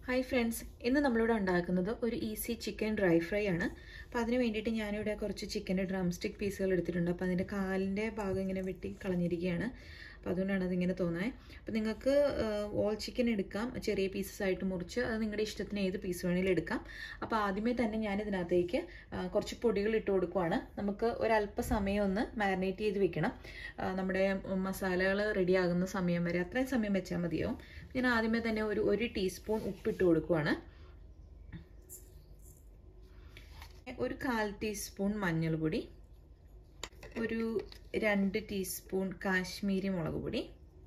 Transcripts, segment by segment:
hi friends ഇന്ന് നമ്മളിവിടെ ഉണ്ടാക്കുന്നത് ഒരു ഈസി ചിക്കൻ ഡ്രൈ ഫ്രൈ ആണ് അപ്പോൾ അതിന് വേണ്ടിയിട്ട് ഞാനിവിടെ കുറച്ച് ചിക്കൻ്റെ ഡ്രം സ്റ്റിക്ക് പീസുകൾ എടുത്തിട്ടുണ്ട് അപ്പോൾ അതിൻ്റെ കാലിൻ്റെ ഭാഗം ഇങ്ങനെ വെട്ടി കളഞ്ഞിരിക്കുകയാണ് അപ്പോൾ അതുകൊണ്ടാണ് അതിങ്ങനെ തോന്നുന്നത് അപ്പോൾ നിങ്ങൾക്ക് ഓൾ ചിക്കൻ എടുക്കാം ചെറിയ പീസസ് ആയിട്ട് മുറിച്ച് അത് നിങ്ങളുടെ ഇഷ്ടത്തിന് ഏത് പീസ് വേണമെങ്കിലും എടുക്കാം അപ്പോൾ ആദ്യമേ തന്നെ ഞാൻ ഇതിനകത്തേക്ക് ആ, കുറച്ച് പൊടികൾ ഇട്ട് കൊടുക്കുവാണ് നമുക്ക് ഒരല്പസമയം ഒന്ന് മാരിനേറ്റ് ചെയ്ത് വെക്കണം ആ, നമ്മുടെ മസാലകൾ റെഡി ആകുന്ന സമയം വരെ അത്രയും സമയം വെച്ചാൽ മതിയാവും ഞാൻ ആദ്യമേ തന്നെ ഒരു ഒരു ടീസ്പൂൺ ഉപ്പിട്ട് കൊടുക്കുവാണ് ഒരു കാൽ ടീസ്പൂൺ മഞ്ഞൾപ്പൊടി ഒരു രണ്ട് ടീസ്പൂൺ കാശ്മീരി മുളക് പൊടി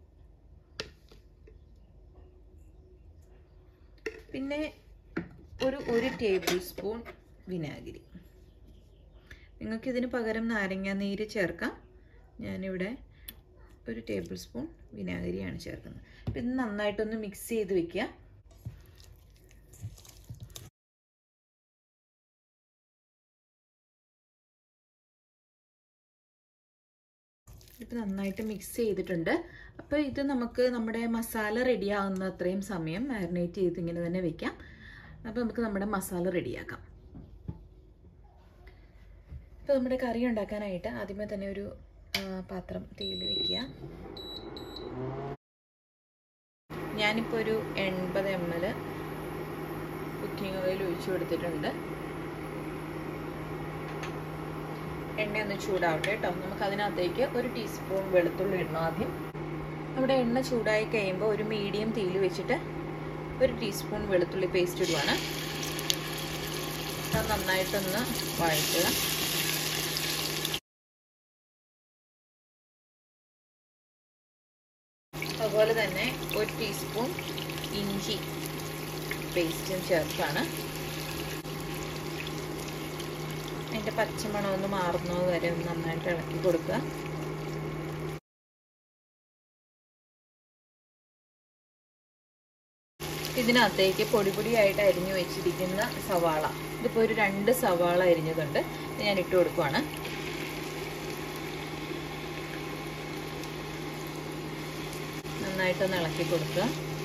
പിന്നെ ഒരു ഒരു ടേബിൾ സ്പൂൺ വിനാഗിരി നിങ്ങൾക്കിതിന് പകരം നാരങ്ങ നീര് ചേർക്കാം ഞാനിവിടെ ഒരു ടേബിൾ സ്പൂൺ വിനാഗിരിയാണ് ചേർക്കുന്നത് അപ്പം ഇത് നന്നായിട്ടൊന്ന് മിക്സ് ചെയ്ത് വെക്കുക ഇപ്പം നന്നായിട്ട് മിക്സ് ചെയ്തിട്ടുണ്ട് അപ്പോൾ ഇത് നമുക്ക് നമ്മുടെ മസാല റെഡി ആകുന്ന അത്രയും സമയം മാരിനേറ്റ് ചെയ്ത് ഇങ്ങനെ തന്നെ വെക്കാം അപ്പോൾ നമുക്ക് നമ്മുടെ മസാല റെഡിയാക്കാം ഇപ്പോൾ നമ്മുടെ കറി ഉണ്ടാക്കാനായിട്ട് ആദ്യമേ തന്നെ ഒരു പാത്രം തീയിൽ വെക്കുക ഞാനിപ്പോൾ ഒരു എൺപത് എം എൽ കുക്കിംഗ് ഓയിൽ ഒഴിച്ചു കൊടുത്തിട്ടുണ്ട് എണ്ണ ഒന്ന് ചൂടാവട്ടെ കേട്ടോ നമുക്ക് അതിനകത്തേക്ക് ഒരു ടീസ്പൂൺ വെളുത്തുള്ളി ഇടണം ആദ്യം നമ്മുടെ എണ്ണ ചൂടായി കഴിയുമ്പോൾ ഒരു മീഡിയം തീയിൽ വെച്ചിട്ട് ഒരു ടീസ്പൂൺ വെളുത്തുള്ളി പേസ്റ്റ് ഇടുവാണ് അത് നന്നായിട്ടൊന്ന് വഴറ്റുക അതുപോലെ തന്നെ ഒരു ടീസ്പൂൺ ഇഞ്ചി പേസ്റ്റും ചേർത്താണ് അതിൻ്റെ പച്ചമണം ഒന്ന് മാറുന്നത് വരെ ഒന്ന് നന്നായിട്ട് ഇളക്കി കൊടുക്കുക ഇതിനകത്തേക്ക് പൊടി പൊടിയായിട്ട് അരിഞ്ഞു വെച്ചിരിക്കുന്ന സവാള ഇതിപ്പോൾ ഒരു രണ്ട് സവാള അരിഞ്ഞതുണ്ട് ഇത് ഞാൻ ഇട്ട് കൊടുക്കുവാണ് നന്നായിട്ടൊന്ന് ഇളക്കി കൊടുക്കുക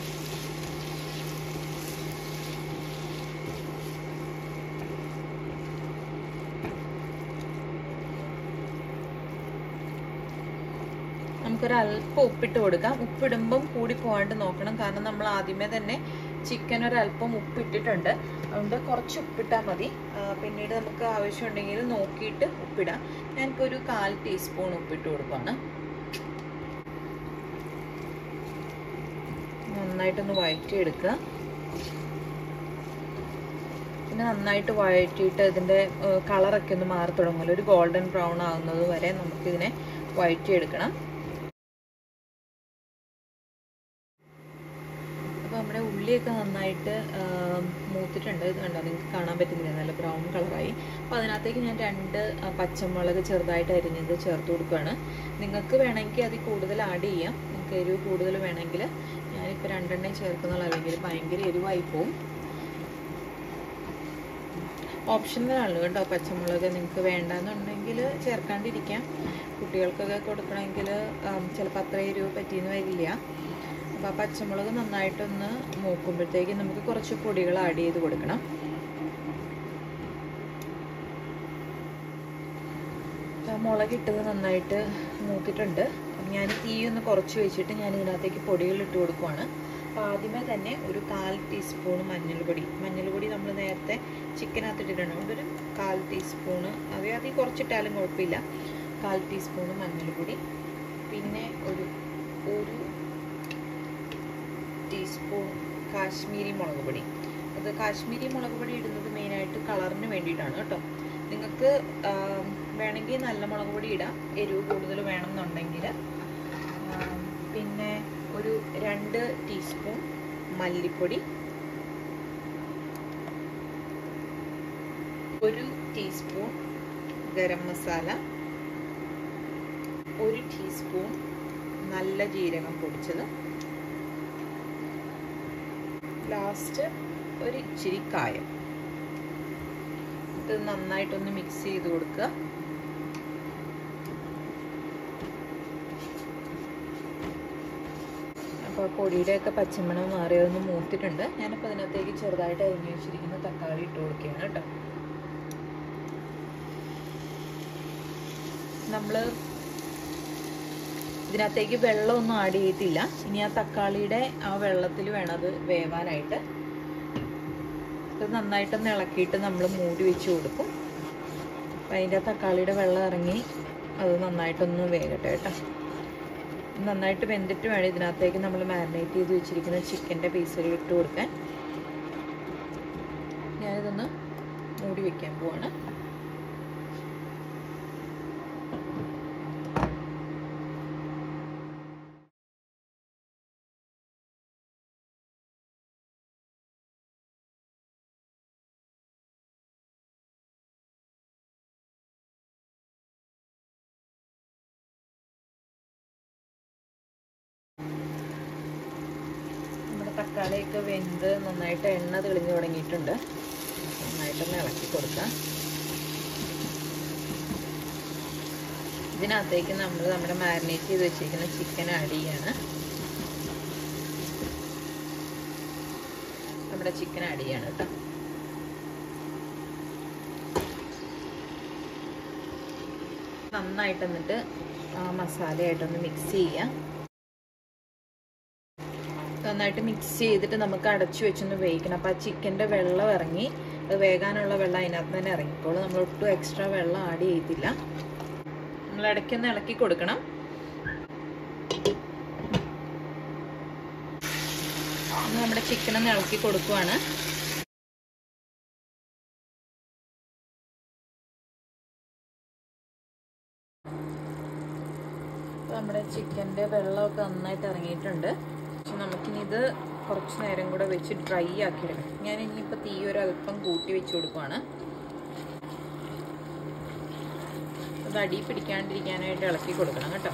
നമുക്കൊരല്പം ഉപ്പിട്ട് കൊടുക്കാം ഉപ്പിടുമ്പം കൂടി പോകാണ്ട് നോക്കണം കാരണം നമ്മൾ ആദ്യമേ തന്നെ ചിക്കൻ ഒരല്പം ഉപ്പിട്ടിട്ടുണ്ട് അതുകൊണ്ട് കുറച്ച് ഉപ്പിട്ടാൽ മതി പിന്നീട് നമുക്ക് ആവശ്യമുണ്ടെങ്കിൽ നോക്കിയിട്ട് ഉപ്പിടാം ഞാനിപ്പോൾ ഒരു കാൽ ടീസ്പൂൺ ഉപ്പിട്ട് കൊടുക്കുകയാണ് നന്നായിട്ടൊന്ന് വഴറ്റിയെടുക്കുക പിന്നെ നന്നായിട്ട് വഴറ്റിയിട്ട് ഇതിൻ്റെ കളറൊക്കെ ഒന്ന് മാറി തുടങ്ങുമല്ലോ ഒരു ഗോൾഡൻ ബ്രൗൺ ആകുന്നത് വരെ നമുക്കിതിനെ വഴറ്റിയെടുക്കണം അപ്പോൾ നമ്മുടെ ഉള്ളിയൊക്കെ നന്നായിട്ട് മൂത്തിട്ടുണ്ട് ഇത് കണ്ടോ നിങ്ങൾക്ക് കാണാൻ പറ്റുന്നില്ല നല്ല ബ്രൗൺ കളറായി അപ്പോൾ അതിനകത്തേക്ക് ഞാൻ രണ്ട് പച്ചമുളക് ചെറുതായിട്ട് അരിഞ്ഞത് ചേർത്ത് കൊടുക്കുകയാണ് നിങ്ങൾക്ക് വേണമെങ്കിൽ അതിൽ കൂടുതൽ ആഡ് ചെയ്യാം നിങ്ങൾക്ക് എരിവ് കൂടുതൽ വേണമെങ്കിൽ ഞാനിപ്പോൾ രണ്ടെണ്ണേ ചേർക്കുന്നുള്ളൂ അല്ലെങ്കിൽ ഭയങ്കര എരിവായി പോവും ഓപ്ഷണലാണ് കേട്ടോ പച്ചമുളക് നിങ്ങൾക്ക് വേണ്ടാന്നുണ്ടെങ്കിൽ ചേർക്കാണ്ടിരിക്കാം കുട്ടികൾക്കൊക്കെ കൊടുക്കണമെങ്കിൽ ചിലപ്പോൾ അത്ര എരിവ് പറ്റിയെന്ന് വരില്ല അപ്പോൾ ആ പച്ചമുളക് നന്നായിട്ടൊന്ന് മൂക്കുമ്പോഴത്തേക്ക് നമുക്ക് കുറച്ച് പൊടികൾ ആഡ് ചെയ്ത് കൊടുക്കണം മുളകിട്ടത് നന്നായിട്ട് മൂത്തിട്ടുണ്ട് ഞാൻ തീ ഒന്ന് കുറച്ച് വെച്ചിട്ട് ഞാൻ ഇതിനകത്തേക്ക് പൊടികൾ ഇട്ട് കൊടുക്കുവാണ് അപ്പോൾ ആദ്യമേ തന്നെ ഒരു കാൽ ടീസ്പൂൺ മഞ്ഞൾപ്പൊടി മഞ്ഞൾപ്പൊടി നമ്മൾ നേരത്തെ ചിക്കനകത്ത് ഇട്ടിട്ടുണ്ട് അതുകൊണ്ട് ഒരു കാൽ ടീസ്പൂണ് അത് അതിൽ കുറച്ചിട്ടാലും കുഴപ്പമില്ല കാൽ ടീസ്പൂണ് മഞ്ഞൾപ്പൊടി പിന്നെ ഒരു ഒരു ടീസ്പൂൺ കാശ്മീരി മുളക് പൊടി അത് കാശ്മീരി മുളക് പൊടി ഇടുന്നത് മെയിനായിട്ട് കളറിന് വേണ്ടിയിട്ടാണ് കേട്ടോ നിങ്ങൾക്ക് വേണമെങ്കിൽ നല്ല മുളക് പൊടി ഇടാം എരിവ് കൂടുതൽ വേണമെന്നുണ്ടെങ്കിൽ പിന്നെ ഒരു രണ്ട് ടീസ്പൂൺ മല്ലിപ്പൊടി ഒരു ടീസ്പൂൺ ഗരം മസാല ഒരു ടീസ്പൂൺ നല്ല ജീരകം പൊടിച്ചത് ലാസ്റ്റ് ഒരു ഇച്ചിരി കായം ഇത് നന്നായിട്ടൊന്ന് മിക്സ് ചെയ്ത് കൊടുക്കുക അപ്പോൾ പൊടിയുടെയൊക്കെ പച്ചമണം മാറിയതൊന്ന് മൂത്തിട്ടുണ്ട് ഞാനിപ്പോൾ അതിനകത്തേക്ക് ചെറുതായിട്ട് അരിഞ്ഞു വെച്ചിരിക്കുന്ന തക്കാളി ഇട്ട് കൊടുക്കുകയാണ് കേട്ടോ നമ്മൾ ഇതിനകത്തേക്ക് വെള്ളമൊന്നും ആഡ് ചെയ്തിട്ടില്ല ഇനി ആ തക്കാളിയുടെ ആ വെള്ളത്തിൽ വേണം അത് വേവാനായിട്ട് ഇത് നന്നായിട്ടൊന്ന് ഇളക്കിയിട്ട് നമ്മൾ മൂടി വെച്ച് കൊടുക്കും അപ്പം അതിൻ്റെ തക്കാളിയുടെ വെള്ളം ഇറങ്ങി അത് നന്നായിട്ടൊന്ന് വേകട്ടെ കേട്ടോ നന്നായിട്ട് വെന്തിട്ട് വേണം ഇതിനകത്തേക്ക് നമ്മൾ മാരിനേറ്റ് ചെയ്ത് വെച്ചിരിക്കുന്ന ചിക്കൻ്റെ പീസുകൾ ഇട്ട് കൊടുക്കാൻ ഞാനിതൊന്ന് മൂടി വെക്കാൻ പോവാണ് നമ്മുടെ തക്കാളിയൊക്കെ വെന്ത് നന്നായിട്ട് എണ്ണ തെളിഞ്ഞു തുടങ്ങിയിട്ടുണ്ട് നന്നായിട്ടൊന്ന് ഇളക്കി കൊടുക്കാം ഇതിനകത്തേക്ക് നമ്മൾ നമ്മുടെ മാരിനേറ്റ് ചെയ്ത് വെച്ചിരിക്കുന്ന ചിക്കൻ ആഡ് ചെയ്യാണ് നമ്മുടെ ചിക്കൻ ആഡ് ചെയ്യാണ് കേട്ടോ നന്നായിട്ട് എന്നിട്ട് ആ മസാലയായിട്ടൊന്ന് മിക്സ് ചെയ്യാം നന്നായിട്ട് മിക്സ് ചെയ്തിട്ട് നമുക്ക് അടച്ചു വെച്ചൊന്ന് വേവിക്കണം അപ്പോൾ ആ ചിക്കൻ്റെ വെള്ളം ഇറങ്ങി അത് വേകാനുള്ള വെള്ളം അതിനകത്ത് തന്നെ ഇറങ്ങിക്കോളും നമ്മൾ ഒട്ടും എക്സ്ട്രാ വെള്ളം ആഡ് ചെയ്തില്ല നമ്മൾ ഇടയ്ക്കൊന്ന് ഇളക്കി കൊടുക്കണം നമ്മുടെ ചിക്കൻ ഒന്ന് ഇളക്കി കൊടുക്കുവാണ് നമ്മുടെ ചിക്കൻ്റെ വെള്ളമൊക്കെ നന്നായിട്ട് ഇറങ്ങിയിട്ടുണ്ട് പക്ഷെ നമുക്കിനി ഇത് കുറച്ച് നേരം കൂടെ വെച്ച് ഡ്രൈ ആക്കി എടുക്കണം ഞാൻ ഇനിയിപ്പോൾ തീ ഒരു അല്പം കൂട്ടി വെച്ച് കൊടുക്കുവാണ് അത് അടി പിടിക്കാണ്ടിരിക്കാനായിട്ട് ഇളക്കി കൊടുക്കണം കേട്ടോ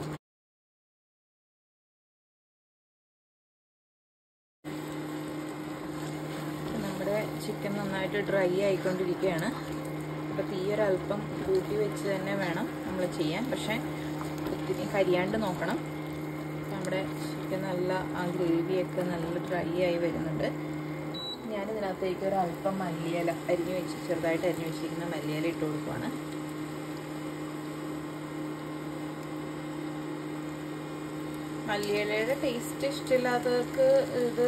നമ്മുടെ ചിക്കൻ നന്നായിട്ട് ഡ്രൈ ആയിക്കൊണ്ടിരിക്കുകയാണ് അപ്പോൾ തീ ഒരു അല്പം കൂട്ടി വെച്ച് തന്നെ വേണം നമ്മൾ ചെയ്യാൻ പക്ഷേ ഒത്തിരി കരിയാണ്ട് നോക്കണം നമ്മുടെ ചിക്കൻ നല്ല ആ ഗ്രേവിയൊക്കെ നല്ല ഡ്രൈ ആയി വരുന്നുണ്ട് ഞാനിതിനകത്തേക്ക് ഒരു അല്പം മല്ലിയില അരിഞ്ഞു വെച്ച് ചെറുതായിട്ട് അരിഞ്ഞു വെച്ചിരിക്കുന്ന മല്ലിയില ഇട്ട് കൊടുക്കുവാണ് മല്ലിയിലയുടെ ടേസ്റ്റ് ഇഷ്ടമില്ലാത്തവർക്ക് ഇത്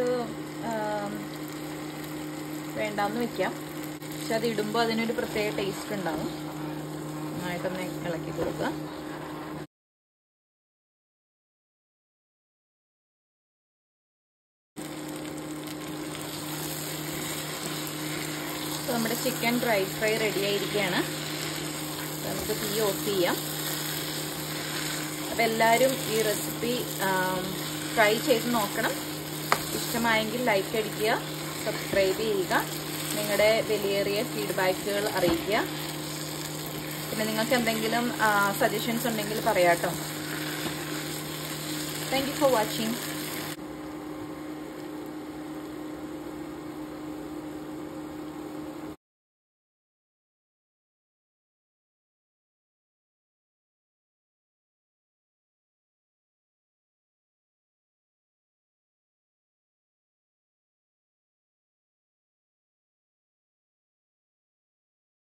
വേണ്ടാന്ന് വെക്കാം പക്ഷെ അത് ഇടുമ്പോൾ അതിനൊരു പ്രത്യേക ടേസ്റ്റ് ഉണ്ടാവും നന്നായിട്ടൊന്ന് ഇളക്കി കൊടുക്കുക നമ്മുടെ ചിക്കൻ ഡ്രൈ ഫ്രൈ റെഡി ആയിരിക്കുകയാണ് നമുക്ക് തീ ഓഫ് ചെയ്യാം അപ്പം എല്ലാവരും ഈ റെസിപ്പി ട്രൈ ചെയ്ത് നോക്കണം ഇഷ്ടമായെങ്കിൽ ലൈക്ക് അടിക്കുക സബ്സ്ക്രൈബ് ചെയ്യുക നിങ്ങളുടെ വിലയേറിയ ഫീഡ്ബാക്കുകൾ അറിയിക്കുക പിന്നെ നിങ്ങൾക്ക് എന്തെങ്കിലും സജഷൻസ് ഉണ്ടെങ്കിൽ പറയാട്ടോ താങ്ക് യു ഫോർ വാച്ചിങ്